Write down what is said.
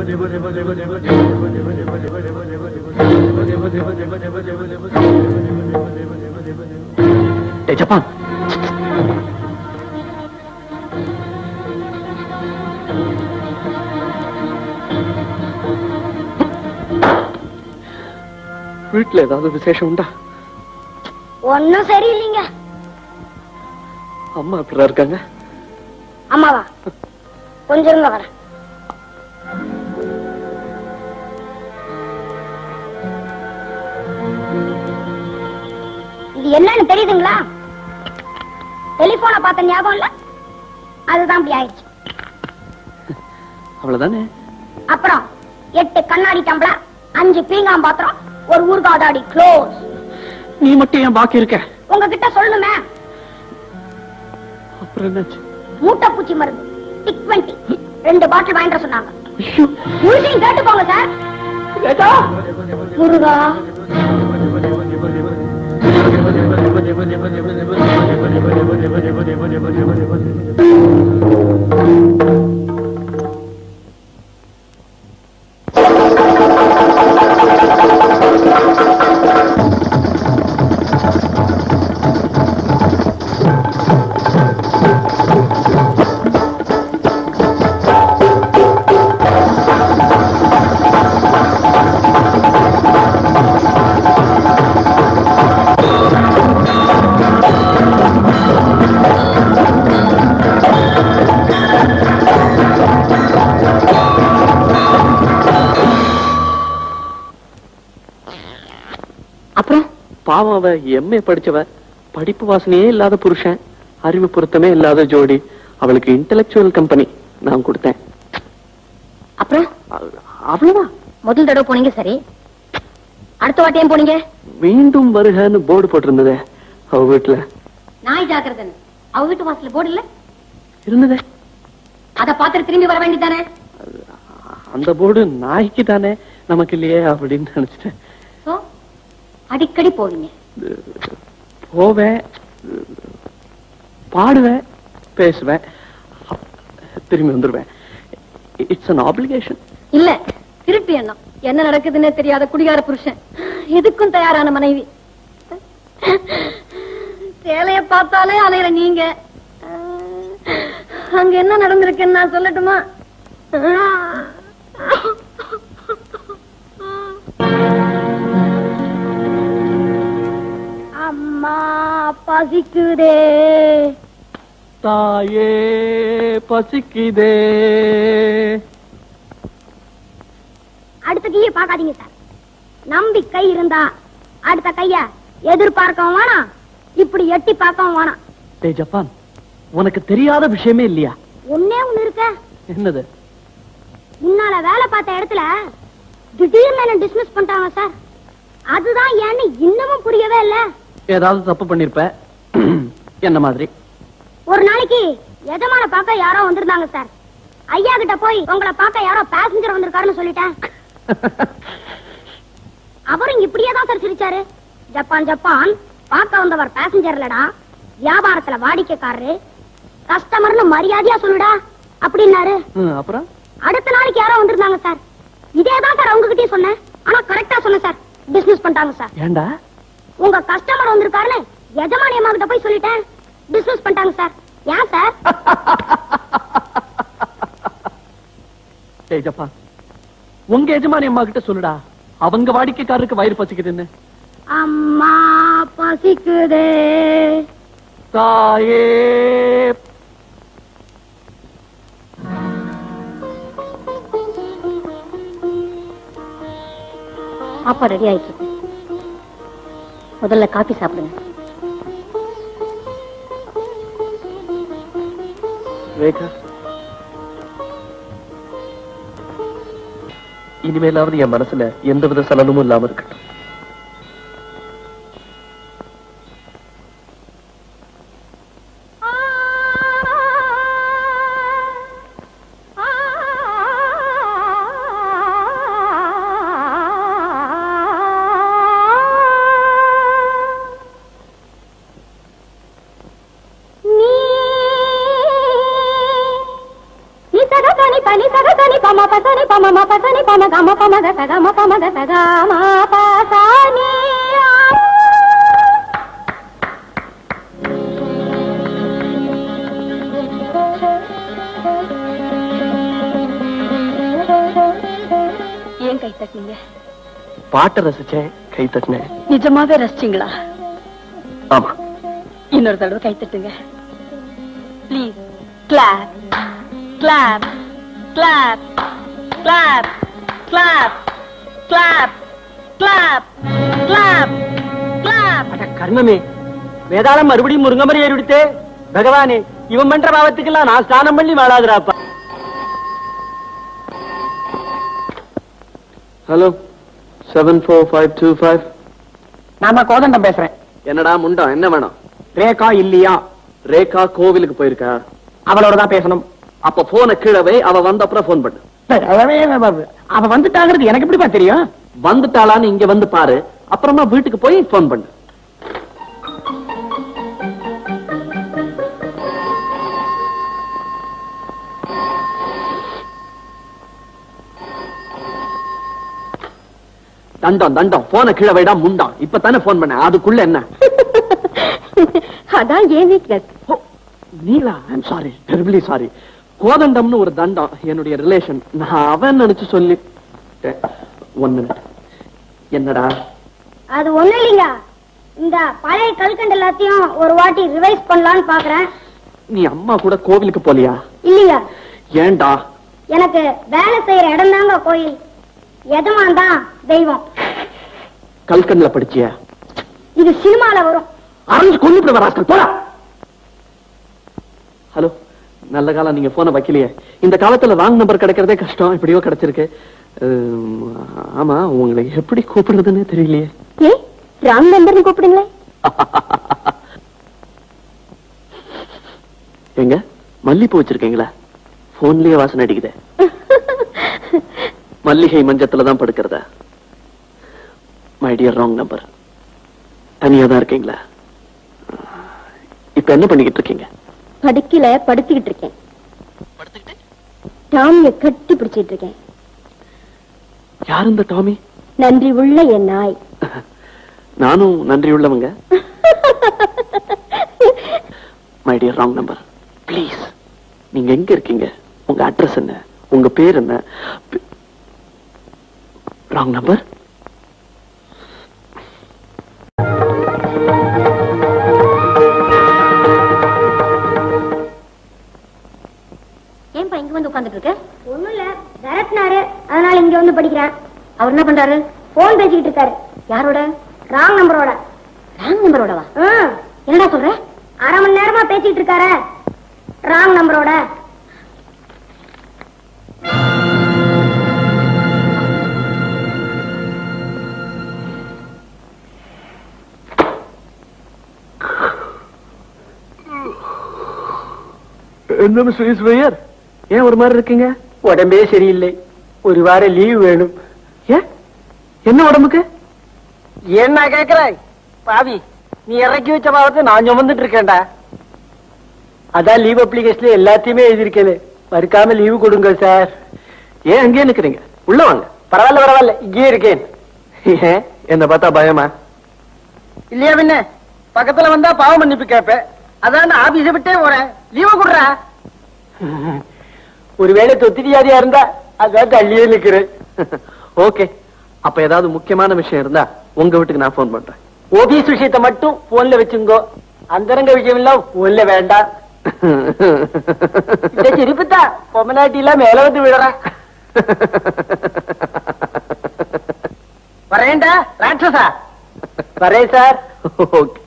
டேய் ஜப்பான் வீட்டுல ஏதாவது விசேஷம் உண்டா ஒன்னும் சரியில்லைங்க அம்மா எப்படிடா இருக்காங்க அம்மாவா கொஞ்சம் இருங்க வரேன் இது என்னன்னு தெரியுதுங்களா டெலிபோனை பார்த்த ஞாபகம் இல்ல அதுதான் இப்படி ஆயிடுச்சு அவ்வளவுதானே அப்புறம் எட்டு கண்ணாடி டம்ளர் அஞ்சு பீங்காம் பாத்திரம் ஒரு ஊர்காதாடி க்ளோஸ் நீ மட்டும் ஏன் பாக்கி இருக்க உங்ககிட்ட சொல்லணுமே அப்புறம் என்னாச்சு மூட்டை பூச்சி மருந்து டிக் டுவெண்ட்டி ரெண்டு பாட்டில் வாங்கிட்டு வர சொன்னாங்க ஐயோ முழுசையும் கேட்டுக்கோங்க சார் முருகா அப்புறம் பாவம் அவ எம்ஏ படிச்சவ படிப்பு வாசனையே இல்லாத புருஷன் அறிவு பொருத்தமே இல்லாத ஜோடி அவளுக்கு இன்டெலெக்சுவல் கம்பெனி நான் கொடுத்தேன் அப்புறம் அவ- அவ்வளவுதான் முதல் தடவை போனீங்க சரி அடுத்த வாட்டி ஏன் போனீங்க மீண்டும் வருகன்னு போர்டு போட்டிருந்ததே அவ வீட்டுல நாய் ஜாக்கிரதன் அவ வீட்டு வாசல்ல போர்டு இல்ல இருந்ததே அத பாத்துட்டு திரும்பி வர வேண்டியதானே அந்த போர்டு நாய்க்கு தானே நமக்கு இல்லையே அப்படின்னு நினைச்சிட்டேன் சோ அடிக்கடி போவீங்க போவேன் பாடுவேன் பேசுவேன் திரும்பி வந்துருவேன் இட்ஸ் அன் ஆப்ளிகேஷன் இல்ல திருப்பி எண்ணம் என்ன நடக்குதுன்னே தெரியாத குடிகார புருஷன் எதுக்கும் தயாரான மனைவி சேலைய பார்த்தாலே அலையிற நீங்க அங்க என்ன நடந்திருக்குன்னு நான் சொல்லட்டுமா அம்மா பசிக்குதே தாயே பசிக்குதே அடுத்த கையை பார்க்காதீங்க சார் நம்பிக்கை இருந்தா அடுத்த கைய எதிர்பார்க்கவும் வேணாம் இப்படி எட்டி பார்க்கவும் வேணாம் டேய் ஜப்பான் உனக்கு தெரியாத விஷயமே இல்லையா ஒன்னே ஒண்ணு இருக்க என்னது முன்னால வேலை பார்த்த இடத்துல திடீர்னு என்ன டிஸ்மிஸ் பண்ணிட்டாங்க சார் அதுதான் ஏன்னு இன்னமும் புரியவே இல்ல ஏதாவது தப்பு பண்ணிருப்ப என்ன மாதிரி ஒரு நாளைக்கு எஜமான பார்க்க யாரோ வந்திருந்தாங்க சார் ஐயா கிட்ட போய் உங்களை பார்க்க யாரோ பேசஞ்சர் வந்திருக்காருன்னு சொல்லிட்டேன் அவரும் இப்படியே தான் சார் சிரிச்சாரு ஜப்பான் ஜப்பான் பார்க்க வந்தவர் பேசஞ்சர் இல்லடா வியாபாரத்துல வாடிக்கைக்காரரு கஸ்டமர்னு மரியாதையா சொல்லுடா அப்படின்னாரு ம், அப்புறம் அடுத்த நாளைக்கு யாரோ வந்திருந்தாங்க சார் இதே தான் சார் உங்ககிட்டயும் சொன்னேன் ஆனா கரெக்டா சொன்னேன் சார் டிஸ்மிஸ் பண்ணிட்டாங்க சார் ஏண்டா உங்க கஸ்டமர் வந்திருக்காருன்னு எஜமானி அம்மா கிட்ட போய் சொல்லிட்டேன் டிஸ்மிஸ் பண்ணிட்டாங்க சார் ஏன் சார் டேய் ஜப்பான் உங்க எஜமானி அம்மா கிட்ட சொல்லுடா அவங்க வாடிக்கைக்காரருக்கு வயிறு பசிக்குதுன்னு அம்மா பசிக்குதே தாயே சாப்பாடு ரெடி ஆயிடுச்சு முதல்ல காபி சாப்பிடுங்க ரேகா இனிமேலாவது என் மனசுல எந்தவித சலனமும் இல்லாம இருக்கட்டும் நீ நீ சதா தனி పని సగ సని పమ పసని పమ మ పసని పమ గమ పమ గ సగ మ పమ గ సగ మ పసని ஏன் கை தட்டினீங்க பாட்டை ரசிச்சேன் கை தட்டினேன் நிஜமாவே ரசிச்சீங்களா ஆமா இன்னொரு தடவை கை தட்டுங்க please clap clap clap clap clap clap clap clap clap அட கர்மமே வேதாளம் மறுபடியும் முருங்கமரி ஏறிவிடுத்தே பகவானே இவன் பண்ற பாவத்துக்கெல்லாம் நான் ஸ்நானம் பண்ணி வாழாதுராப்பா hello seven four five two five நாம கோதண்டம் பேசுறேன் என்னடா முண்டம் என்ன வேணும் ரேகா இல்லையா ரேகா கோவிலுக்கு போயிருக்கா அவளோட தான் பேசணும் அப்ப போன கீழே வை அவ வந்த அப்புறம் போன் பண்ணு அவ வந்துட்டாங்கிறது எனக்கு எப்படிப்பா தெரியும் வந்துட்டாளான்னு இங்க வந்து பாரு அப்புறமா வீட்டுக்கு போய் போன் பண்ணு தண்டம் தண்டம் போன கீழே வைடா முண்டாம் இப்பதானே போன் பண்ண அதுக்குள்ள என்ன அதான் ஏன் வீக்னஸ் ஓ, Neela I'm sorry terribly sorry கோதண்டம்னு ஒரு தண்டம் என்னுடைய ரிலேஷன் நான் அவன் நினைச்சு சொல்லி ஒன் மினிட் என்னடா அது ஒண்ணு இல்லைங்க இந்த பழைய கல்கண்டு எல்லாத்தையும் ஒரு வாட்டி ரிவைஸ் பண்ணலாம்னு பாக்குறேன் நீ அம்மா கூட கோவிலுக்கு போலியா இல்லைங்க ஏன்டா எனக்கு வேலை செய்யற இடம் தாங்க கோயில் எஜமான் தான் தெய்வம் கல்கண்ல படிச்சியா இது சினிமால வரும் அரைஞ்சு கொண்டு வராஸ்கள் போடா ஹலோ நல்ல காலம் நீங்க போன வைக்கலையே இந்த காலத்துல ராங் நம்பர் கிடைக்கிறதே கஷ்டம் எப்படியோ கிடைச்சிருக்கு உம், ஆமா உங்களை எப்படி கூப்பிடுறதுன்னே தெரியலையே ஏ ராங் நம்பர்னு கூப்பிடுங்களேன் எங்க மல்லிப்பூ வச்சிருக்கீங்களா போன்லயே வாசனை அடிக்குதே மல்லிகை மஞ்சத்துல தான் படுக்கிறதா மை டியர் ராங் நம்பர் தனியா தான் இருக்கீங்களா இப்ப என்ன பண்ணிக்கிட்டு இருக்கீங்க படுக்கல படுத்துக்கிட்டு இருக்கேன் டாமிய கட்டி பிடிச்சிட்டு இருக்கேன் யார் இந்த டாமி நன்றி உள்ள என் நாய் நானும் நன்றி உள்ளவங்க my dear wrong number please நீங்க எங்க இருக்கீங்க உங்க அட்ரஸ் என்ன உங்க பேர் என்ன ராங் நம்பர் ஏன்பா இங்க வந்து உட்கார்ந்துட்டு இருக்க ஒண்ணும் இல்ல விரட்டினாரு அதனால இங்க வந்து படிக்கிறேன் அவர் என்ன பண்றாரு போன் பேசிக்கிட்டு இருக்காரு யாரோட ராங் நம்பரோட ராங் நம்பரோடவா ம், என்னடா சொல்ற அரை மணி நேரமா பேசிட்டு இருக்காரு ராங் நம்பரோட என்ன மிஸ்டர் ஈஸ்வரியர் ஏன் ஒரு மாதிரி இருக்கீங்க உடம்பே சரியில்லை ஒரு வாரம் லீவ் வேணும் ஏன் என்ன உடம்புக்கு என்ன கேக்குறாய் பாவி நீ இறக்கி வச்ச பாவத்தை நான் சுமந்துட்டு இருக்கேன்டா அதான் லீவ் அப்ளிகேஷன்ல எல்லாத்தையுமே எழுதியிருக்கேன் மறுக்காம லீவு கொடுங்க சார் ஏன் அங்கேயே நிக்கிறீங்க உள்ள வாங்க பரவாயில்ல பரவாயில்ல இங்கேயே இருக்கேன் ஏன் என்ன பார்த்தா பயமா இல்லையா பின்ன பக்கத்துல வந்தா பாவ மன்னிப்பு கேப்பேன் அதான் ஆபீஸ விட்டே போறேன் லீவ குடுறா ஒருவேளை தொத்திரியாதியா இருந்தா அதான் தள்ளியே நிக்கிறேன் ஓகே அப்ப ஏதாவது முக்கியமான விஷயம் இருந்தா உங்க வீட்டுக்கு நான் போன் பண்றேன் ஓபிஎஸ் விஷயத்தை மட்டும் போன்ல வச்சுங்கோ அந்தரங்க விஷயம் எல்லாம் போன்ல வேண்டாம் இந்த சிரிப்புத்தா பொம்மநாட்டி எல்லாம் மேல வந்து விடுறா வரேன்டா ராட்சசா வரேன் சார் ஓகே